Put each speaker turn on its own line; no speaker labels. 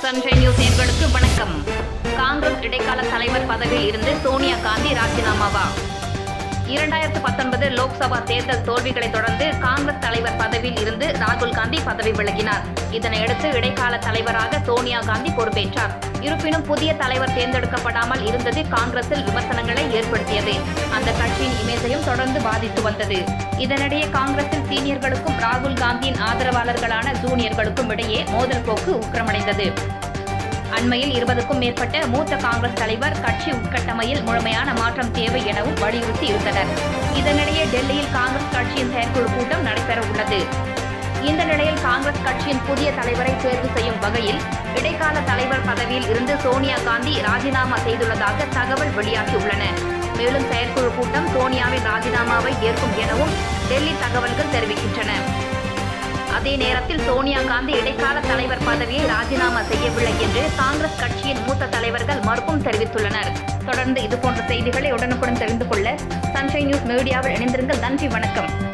sunshine news நேயர்களுக்கு வணக்கம் காங்கிரஸ் இடைக்கால தலைவர் பதவியில் இருந்து சோனியா காந்தி ராஜினாமாவா இரண்டாயிரத்து பத்தொன்பது லோக்சபா தேர்தல் தோல்விகளை தொடர்ந்து காங்கிரஸ் தலைவர் பதவியில் இருந்து ராகுல் காந்தி பதவி விலகினார் இதனையடுத்து இடைக்கால தலைவராக சோனியா காந்தி பொறுப்பேற்றார் இருப்பினும் புதிய தலைவர் தேர்ந்தெடுக்கப்படாமல் இருந்தது காங்கிரஸில் விமர்சனங்களை ஏற்படுத்தியது அந்த கட்சியின் இமேஜையும் தொடர்ந்து பாதித்து வந்தது இதனிடையே காங்கிரஸில் சீனியர்களுக்கும் ராகுல் காந்தியின் ஆதரவாளர்களான ஜூனியர்களுக்கும் இடையே மோதல் போக்கு உக்கிரமடைந்தது அண்மையில் இருபதுக்கும் மேற்பட்ட மூத்த காங்கிரஸ் தலைவர் கட்சி உட்கட்டமையில் முழுமையான மாற்றம் தேவை எனவும் வலியுறுத்தி இருந்தனர் இதனிடையே டெல்லியில் காங்கிரஸ் கட்சியின் செயற்குழு கூட்டம் நடைபெற உள்ளது இந்த நிலையில் காங்கிரஸ் கட்சியின் புதிய தலைவரை தேர்வு செய்யும் வகையில் இடைக்கால தலைவர் பதவியில் இருந்து சோனியா காந்தி ராஜினாமா செய்துள்ளதாக தகவல் வெளியாகியுள்ளன மேலும் செயற்குழு கூட்டம் சோனியாவின் ராஜினாமாவை ஏற்கும் எனவும் டெல்லி தகவல்கள் தெரிவிக்கின்றன அதே நேரத்தில் சோனியா காந்தி இடைக்கால தலைவர் பதவியை ராஜினாமா செய்யவில்லை என்று காங்கிரஸ் கட்சியின் மூத்த தலைவர்கள் மறுப்பும் தெரிவித்துள்ளனர் தொடர்ந்து இதுபோன்ற செய்திகளை உடனுக்குடன் தெரிந்து கொள்ள சன்ஷை நியூஸ் மீடியாவில் இணைந்திருங்கள் நன்றி வணக்கம்